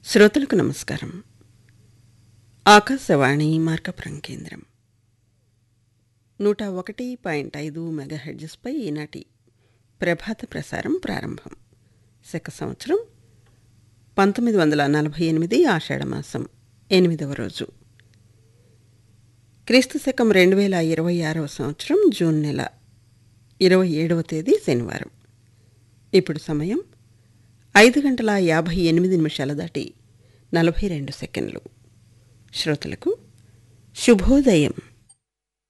శ్రోతలకు నమస్కారం ఆకాశవాణి మార్కపురం కేంద్రం నూట ఒకటి పాయింట్ ఐదు మెగాహెడ్జెస్పై ఈనాటి ప్రభాత ప్రసారం ప్రారంభం శక సంవత్సరం పంతొమ్మిది వందల నలభై ఎనిమిది ఆషాఢమాసం ఎనిమిదవ రోజు క్రీస్తు శకం రెండు వేల ఇరవై ఆరవ సంవత్సరం జూన్ నెల ఇరవై ఏడవ తేదీ శనివారం ఇప్పుడు సమయం ఐదు గంటల యాభై ఎనిమిది నిమిషాల దాటి నలభై రెండు సెకండ్లు శ్రోతలకు శుభోదయం